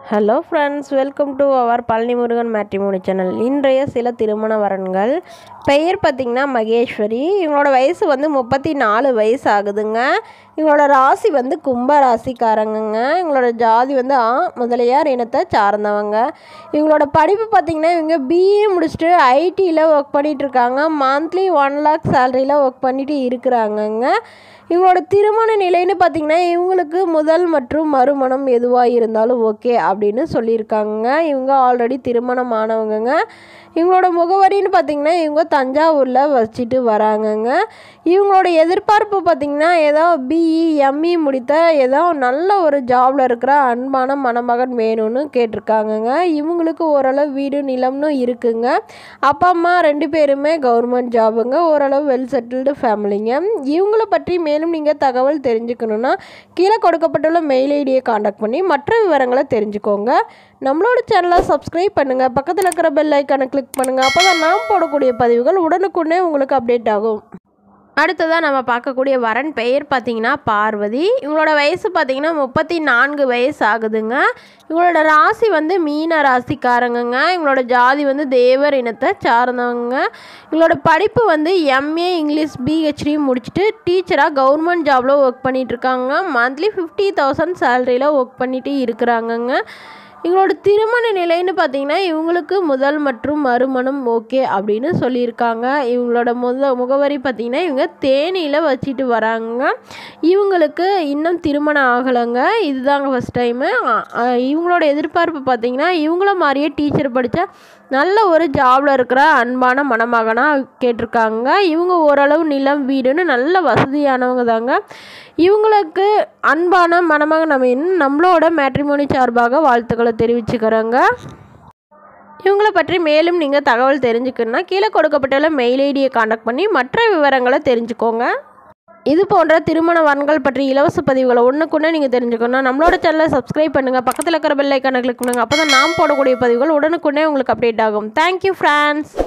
hello friends welcome to our Palani Murugan matrimony channel இன்றைய சில திருமண வரன்கள் பெயர் பார்த்திங்கன்னா மகேஸ்வரி இவங்களோட வயசு வந்து முப்பத்தி நாலு வயசு ஆகுதுங்க இவங்களோட ராசி வந்து கும்ப ராசிக்காரங்கங்க இவங்களோட ஜாதி வந்து ஆ முதலியார் இனத்தை சார்ந்தவங்க இவங்களோட படிப்பு பார்த்திங்கன்னா இவங்க பிஏ முடிச்சுட்டு ஐடியில் ஒர்க் பண்ணிட்டு இருக்காங்க மந்த்லி ஒன் லேக் சேலரியில் ஒர்க் பண்ணிட்டு இருக்கிறாங்கங்க இவங்களோட திருமண நிலைன்னு பார்த்திங்கன்னா இவங்களுக்கு முதல் மற்றும் மறுமணம் எதுவாக இருந்தாலும் ஓகே அப்படின்னு சொல்லியிருக்காங்க இவங்க ஆல்ரெடி திருமணம் ஆனவங்கங்க இவங்களோட முகவரின்னு பார்த்திங்கன்னா இவங்க தஞ்சாவூரில் வச்சுட்டு வராங்கங்க இவங்களோட எதிர்பார்ப்பு பார்த்திங்கன்னா ஏதோ பிஇ எம்இ முடித்த ஏதோ நல்ல ஒரு ஜாபில் இருக்கிற அன்பான மணமகன் வேணும்னு கேட்டிருக்காங்கங்க இவங்களுக்கு ஓரளவு வீடு நிலம்னு இருக்குங்க அப்பா அம்மா ரெண்டு பேருமே கவர்மெண்ட் ஜாபுங்க ஓரளவு வெல் செட்டில்டு ஃபேமிலிங்க இவங்கள பற்றி மேலும் நீங்கள் தகவல் தெரிஞ்சுக்கணுன்னா கீழே கொடுக்கப்பட்டுள்ள மெயில் ஐடியை காண்டாக்ட் பண்ணி மற்ற விவரங்களை தெரிஞ்சுக்கோங்க நம்மளோட சேனலை சப்ஸ்கிரைப் பண்ணுங்கள் பக்கத்தில் இருக்கிற பெல் ஐக்கானை கிளிக் பண்ணுங்கள் அப்போ தான் நாம் போடக்கூடிய பதிவுகள் உடனுக்குடனே உங்களுக்கு அப்டேட் ஆகும் அடுத்ததாக நம்ம பார்க்கக்கூடிய வரன் பெயர் பார்த்தீங்கன்னா பார்வதி இவங்களோட வயசு பார்த்தீங்கன்னா முப்பத்தி நான்கு வயசு ஆகுதுங்க இவங்களோட ராசி வந்து மீன ராசிக்காரங்கங்க இவங்களோட ஜாதி வந்து தேவர் இனத்தை சார்ந்தவங்க இவங்களோட படிப்பு வந்து எம்ஏ இங்கிலீஷ் பிஹெச்டி முடிச்சுட்டு டீச்சராக கவர்மெண்ட் ஜாபில் ஒர்க் பண்ணிட்டு இருக்காங்க மந்த்லி ஃபிஃப்டி தௌசண்ட் சேலரியில் ஒர்க் பண்ணிட்டு இருக்கிறாங்கங்க இவங்களோட திருமண நிலைன்னு பார்த்தீங்கன்னா இவங்களுக்கு முதல் மற்றும் மறுமணம் ஓகே அப்படின்னு சொல்லியிருக்காங்க இவங்களோட முத முகவரி பார்த்தீங்கன்னா இவங்க தேனியில் வச்சுட்டு வராங்க இவங்களுக்கு இன்னும் திருமணம் ஆகலைங்க இதுதாங்க ஃபஸ்ட் டைமு இவங்களோட எதிர்பார்ப்பு பார்த்தீங்கன்னா இவங்கள மாதிரியே டீச்சர் படித்தா நல்ல ஒரு ஜாபில் இருக்கிற அன்பான மணமகனாக கேட்டிருக்காங்க இவங்க ஓரளவு நிலம் வீடுன்னு நல்ல வசதியானவங்க தாங்க இவங்களுக்கு அன்பான மணமகன் அமைன்னு நம்மளோட மேட்ரிமோனி சார்பாக வாழ்த்துக்களை தெரிவிச்சுக்கிறோங்க இவங்கள பற்றி மேலும் நீங்கள் தகவல் தெரிஞ்சுக்கணுன்னா கீழே கொடுக்கப்பட்டுள்ள மெயில் ஐடியை காண்டாக்ட் பண்ணி மற்ற விவரங்களை தெரிஞ்சுக்கோங்க இது போன்ற திருமண வரன்கள் பற்றி இலவச பதிவுகளை ஒன்றுக்குன்னே நீங்கள் தெரிஞ்சுக்கணும் நம்மளோட சேனலை சப்ஸ்கிரைப் பண்ணுங்கள் பக்கத்தில் இருக்கிற பெல் ஐக்கானை கிளிக் பண்ணுங்கள் அப்போ தான் நாம் போடக்கூடிய பதிவுகள் உடனுக்குன்னே உங்களுக்கு அப்டேட் ஆகும் தேங்க்யூ ஃப்ரெண்ட்ஸ்